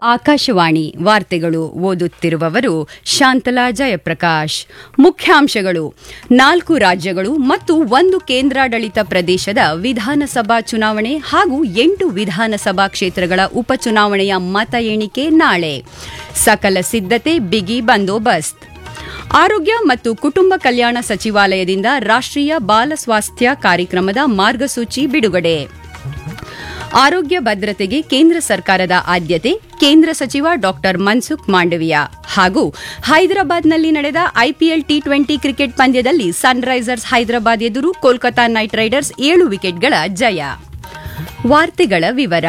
ಆಕಾಶವಾಣಿ ವಾರ್ತೆಗಳು ಓದುತ್ತಿರುವವರು ಶಾಂತಲಾ ಜಯಪ್ರಕಾಶ್ ಮುಖ್ಯಾಂಶಗಳು ನಾಲ್ಕು ರಾಜ್ಯಗಳು ಮತ್ತು ಒಂದು ಕೇಂದ್ರಾಡಳಿತ ಪ್ರದೇಶದ ವಿಧಾನಸಭಾ ಚುನಾವಣೆ ಹಾಗೂ ಎಂಟು ವಿಧಾನಸಭಾ ಕ್ಷೇತ್ರಗಳ ಉಪಚುನಾವಣೆಯ ಮತ ಎಣಿಕೆ ನಾಳೆ ಸಕಲ ಸಿದ್ಧತೆ ಬಿಗಿ ಬಂದೋಬಸ್ತ್ ಆರೋಗ್ಯ ಮತ್ತು ಕುಟುಂಬ ಕಲ್ಯಾಣ ಸಚಿವಾಲಯದಿಂದ ರಾಷ್ಟ್ರೀಯ ಬಾಲ ಸ್ವಾಸ್ಥ್ಯ ಕಾರ್ಯಕ್ರಮದ ಮಾರ್ಗಸೂಚಿ ಬಿಡುಗಡೆ ಆರೋಗ್ಯ ಭದ್ರತೆಗೆ ಕೇಂದ್ರ ಸರ್ಕಾರದ ಆದ್ಯತೆ ಕೇಂದ್ರ ಸಚಿವ ಡಾ ಮನ್ಸುಖ್ ಮಾಂಡವಿಯಾ ಹಾಗೂ ಹೈದರಾಬಾದ್ನಲ್ಲಿ ನಡೆದ ಐಪಿಎಲ್ ಟಿ ಟ್ವೆಂಟಿ ಕ್ರಿಕೆಟ್ ಪಂದ್ಯದಲ್ಲಿ ಸನ್ರೈಸರ್ಸ್ ಹೈದರಾಬಾದ್ ಎದುರು ಕೋಲ್ಕತಾ ನೈಟ್ ರೈಡರ್ಸ್ ಏಳು ವಿಕೆಟ್ಗಳ ಜಯ ವಾರ್ತೆಗಳ ವಿವರ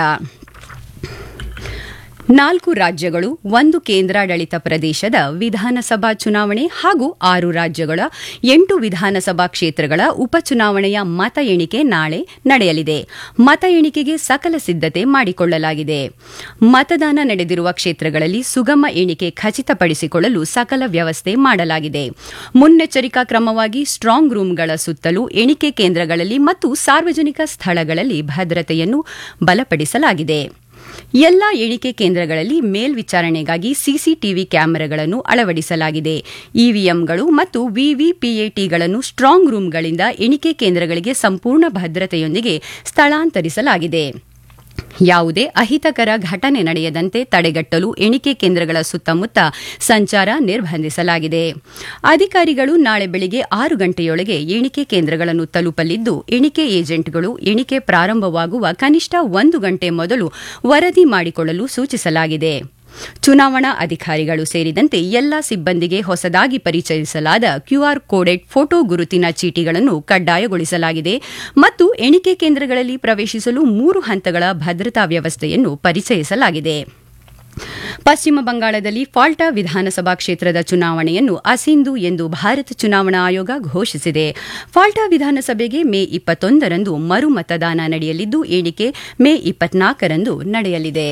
ನಾಲ್ಕು ರಾಜ್ಯಗಳು ಒಂದು ಕೇಂದ್ರಾಡಳಿತ ಪ್ರದೇಶದ ವಿಧಾನಸಭಾ ಚುನಾವಣೆ ಹಾಗೂ ಆರು ರಾಜ್ಯಗಳ ಎಂಟು ವಿಧಾನಸಭಾ ಕ್ಷೇತ್ರಗಳ ಉಪಚುನಾವಣೆಯ ಮತ ಎಣಿಕೆ ನಾಳೆ ನಡೆಯಲಿದೆ ಮತ ಎಣಿಕೆಗೆ ಸಕಲ ಸಿದ್ಧತೆ ಮಾಡಿಕೊಳ್ಳಲಾಗಿದೆ ಮತದಾನ ನಡೆದಿರುವ ಕ್ಷೇತ್ರಗಳಲ್ಲಿ ಸುಗಮ ಎಣಿಕೆ ಖಚಿತಪಡಿಸಿಕೊಳ್ಳಲು ಸಕಲ ವ್ಯವಸ್ಥೆ ಮಾಡಲಾಗಿದೆ ಮುನ್ನೆಚ್ಚರಿಕಾ ಕ್ರಮವಾಗಿ ಸ್ಟ್ರಾಂಗ್ ರೂಂಗಳ ಸುತ್ತಲೂ ಎಣಿಕೆ ಕೇಂದ್ರಗಳಲ್ಲಿ ಮತ್ತು ಸಾರ್ವಜನಿಕ ಸ್ಥಳಗಳಲ್ಲಿ ಭದ್ರತೆಯನ್ನು ಬಲಪಡಿಸಲಾಗಿದೆ ಎಲ್ಲಾ ಎಣಿಕೆ ಕೇಂದ್ರಗಳಲ್ಲಿ ಮೇಲ್ವಿಚಾರಣೆಗಾಗಿ ಸಿಸಿಟಿವಿ ಕ್ಯಾಮೆರಾಗಳನ್ನು ಅಳವಡಿಸಲಾಗಿದೆ ಇವಿಎಂಗಳು ಮತ್ತು ವಿವಿಪಿಎಟಿಗಳನ್ನು ಸ್ಟ್ರಾಂಗ್ ರೂಂಗಳಿಂದ ಎಣಿಕೆ ಕೇಂದ್ರಗಳಿಗೆ ಸಂಪೂರ್ಣ ಭದ್ರತೆಯೊಂದಿಗೆ ಸ್ಥಳಾಂತರಿಸಲಾಗಿದೆ ಯಾವುದೇ ಅಹಿತಕರ ಘಟನೆ ನಡೆಯದಂತೆ ತಡೆಗಟ್ಟಲು ಎಣಿಕೆ ಕೇಂದ್ರಗಳ ಸುತ್ತಮುತ್ತ ಸಂಚಾರ ನಿರ್ಬಂಧಿಸಲಾಗಿದೆ ಅಧಿಕಾರಿಗಳು ನಾಳೆ ಬೆಳಗ್ಗೆ ಆರು ಗಂಟೆಯೊಳಗೆ ಎಣಿಕೆ ಕೇಂದ್ರಗಳನ್ನು ತಲುಪಲಿದ್ದು ಎಣಿಕೆ ಏಜೆಂಟ್ಗಳು ಎಣಿಕೆ ಪ್ರಾರಂಭವಾಗುವ ಕನಿಷ್ಠ ಒಂದು ಗಂಟೆ ಮೊದಲು ವರದಿ ಮಾಡಿಕೊಳ್ಳಲು ಸೂಚಿಸಲಾಗಿದೆ ಚುನಾವಣಾ ಅಧಿಕಾರಿಗಳು ಸೇರಿದಂತೆ ಎಲ್ಲಾ ಸಿಬ್ಬಂದಿಗೆ ಹೊಸದಾಗಿ ಪರಿಚಯಿಸಲಾದ ಕ್ಯೂಆರ್ ಕೋಡೆಡ್ ಫೋಟೋ ಗುರುತಿನ ಚೀಟಿಗಳನ್ನು ಕಡ್ಡಾಯಗೊಳಿಸಲಾಗಿದೆ ಮತ್ತು ಎಣಿಕೆ ಕೇಂದ್ರಗಳಲ್ಲಿ ಪ್ರವೇಶಿಸಲು ಮೂರು ಹಂತಗಳ ಭದ್ರತಾ ವ್ಯವಸ್ಥೆಯನ್ನು ಪರಿಚಯಿಸಲಾಗಿದೆ ಪಶ್ಚಿಮ ಬಂಗಾಳದಲ್ಲಿ ಫಾಲ್ಟಾ ವಿಧಾನಸಭಾ ಕ್ಷೇತ್ರದ ಚುನಾವಣೆಯನ್ನು ಅಸಿಂಧು ಎಂದು ಭಾರತ ಚುನಾವಣಾ ಆಯೋಗ ಘೋಷಿಸಿದೆ ಫಾಲ್ಟಾ ವಿಧಾನಸಭೆಗೆ ಮೇ ಇಪ್ಪತ್ತೊಂದರಂದು ಮರು ಮತದಾನ ನಡೆಯಲಿದ್ದು ಎಣಿಕೆ ಮೇ ಇಪ್ಪತ್ನಾಲ್ಕರಂದು ನಡೆಯಲಿದೆ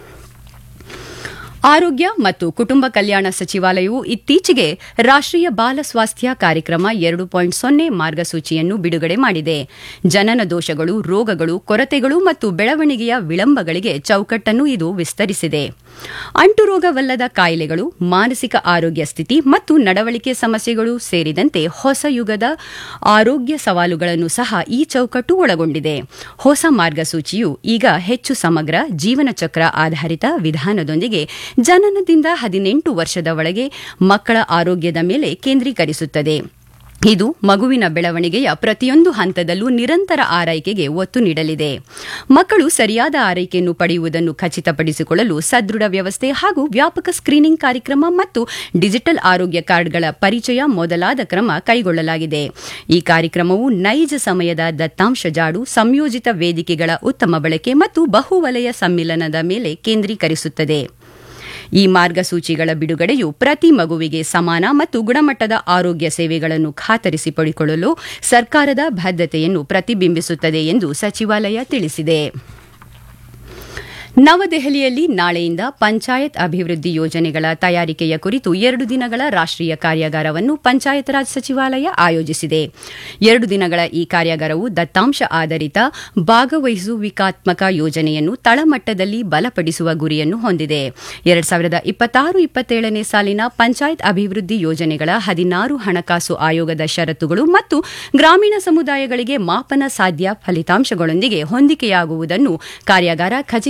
ಆರೋಗ್ಯ ಮತ್ತು ಕುಟುಂಬ ಕಲ್ಯಾಣ ಸಚಿವಾಲಯವು ಇತ್ತೀಚೆಗೆ ರಾಷ್ಟ್ರೀಯ ಬಾಲ ಸ್ವಾಸ್ಥ್ಯ ಕಾರ್ಯಕ್ರಮ ಎರಡು ಪಾಯಿಂಟ್ ಸೊನ್ನೆ ಮಾರ್ಗಸೂಚಿಯನ್ನು ಬಿಡುಗಡೆ ಮಾಡಿದೆ ಜನನ ದೋಷಗಳು ರೋಗಗಳು ಕೊರತೆಗಳು ಮತ್ತು ಬೆಳವಣಿಗೆಯ ವಿಳಂಬಗಳಿಗೆ ಚೌಕಟ್ಟನ್ನು ಇದು ವಿಸ್ತರಿಸಿದೆ ಅಂಟುರೋಗವಲ್ಲದ ಕಾಯಿಲೆಗಳು ಮಾನಸಿಕ ಆರೋಗ್ಯ ಸ್ಥಿತಿ ಮತ್ತು ನಡವಳಿಕೆ ಸಮಸ್ಯೆಗಳು ಸೇರಿದಂತೆ ಹೊಸ ಯುಗದ ಆರೋಗ್ಯ ಸವಾಲುಗಳನ್ನು ಸಹ ಈ ಚೌಕಟ್ಟು ಒಳಗೊಂಡಿದೆ ಹೊಸ ಮಾರ್ಗಸೂಚಿಯು ಈಗ ಹೆಚ್ಚು ಸಮಗ್ರ ಜೀವನ ಚಕ್ರ ಆಧಾರಿತ ವಿಧಾನದೊಂದಿಗೆ ಜನನದಿಂದ ಹದಿನೆಂಟು ವರ್ಷದ ಒಳಗೆ ಮಕ್ಕಳ ಆರೋಗ್ಯದ ಮೇಲೆ ಕೇಂದ್ರೀಕರಿಸುತ್ತದೆ ಇದು ಮಗುವಿನ ಬೆಳವಣಿಗೆಯ ಪ್ರತಿಯೊಂದು ಹಂತದಲ್ಲೂ ನಿರಂತರ ಆರೈಕೆಗೆ ಒತ್ತು ನೀಡಲಿದೆ ಮಕ್ಕಳು ಸರಿಯಾದ ಆರೈಕೆಯನ್ನು ಪಡೆಯುವುದನ್ನು ಖಚಿತಪಡಿಸಿಕೊಳ್ಳಲು ಸದೃಢ ವ್ಯವಸ್ಥೆ ಹಾಗೂ ವ್ಯಾಪಕ ಸ್ಕ್ರೀನಿಂಗ್ ಕಾರ್ಯಕ್ರಮ ಮತ್ತು ಡಿಜಿಟಲ್ ಆರೋಗ್ಯ ಕಾರ್ಡ್ಗಳ ಪರಿಚಯ ಮೊದಲಾದ ಕ್ರಮ ಕೈಗೊಳ್ಳಲಾಗಿದೆ ಈ ಕಾರ್ಯಕ್ರಮವು ನೈಜ ಸಮಯದ ದತ್ತಾಂಶ ಜಾಡು ಸಂಯೋಜಿತ ವೇದಿಕೆಗಳ ಉತ್ತಮ ಬಳಕೆ ಮತ್ತು ಬಹುವಲಯ ಸಮ್ಮಿಲನದ ಮೇಲೆ ಕೇಂದ್ರೀಕರಿಸುತ್ತದೆ ಈ ಮಾರ್ಗಸೂಚಿಗಳ ಬಿಡುಗಡೆಯು ಪ್ರತಿ ಮಗುವಿಗೆ ಸಮಾನ ಮತ್ತು ಗುಣಮಟ್ಟದ ಆರೋಗ್ಯ ಸೇವೆಗಳನ್ನು ಖಾತರಿಸಿಪಡಿಕೊಳ್ಳಲು ಸರ್ಕಾರದ ಬದ್ಧತೆಯನ್ನು ಪ್ರತಿಬಿಂಬಿಸುತ್ತದೆ ಎಂದು ಸಚಿವಾಲಯ ತಿಳಿಸಿದೆ ನವದೆಹಲಿಯಲ್ಲಿ ನಾಳೆಯಿಂದ ಪಂಚಾಯತ್ ಅಭಿವೃದ್ಧಿ ಯೋಜನೆಗಳ ತಯಾರಿಕೆಯ ಕುರಿತು ಎರಡು ದಿನಗಳ ರಾಷ್ಟ್ರೀಯ ಕಾರ್ಯಾಗಾರವನ್ನು ಪಂಚಾಯತ್ ರಾಜ್ ಸಚಿವಾಲಯ ಆಯೋಜಿಸಿದೆ ಎರಡು ದಿನಗಳ ಈ ಕಾರ್ಯಾಗಾರವು ದತ್ತಾಂಶ ಆಧಾರಿತ ಭಾಗವಹಿಸುವಿಕಾತ್ಮಕ ಯೋಜನೆಯನ್ನು ತಳಮಟ್ಟದಲ್ಲಿ ಬಲಪಡಿಸುವ ಗುರಿಯನ್ನು ಹೊಂದಿದೆ ಎರಡು ಸಾವಿರದ ಇಪ್ಪತ್ತಾರು ಇಪ್ಪತ್ತೇಳನೇ ಸಾಲಿನ ಪಂಚಾಯತ್ ಅಭಿವೃದ್ಧಿ ಯೋಜನೆಗಳ ಹದಿನಾರು ಹಣಕಾಸು ಆಯೋಗದ ಷರತ್ತುಗಳು ಮತ್ತು ಗ್ರಾಮೀಣ ಸಮುದಾಯಗಳಿಗೆ ಮಾಪನ ಸಾಧ್ಯ ಫಲಿತಾಂಶಗಳೊಂದಿಗೆ ಹೊಂದಿಕೆಯಾಗುವುದನ್ನು ಕಾರ್ಯಾಗಾರ ಖಚಿತ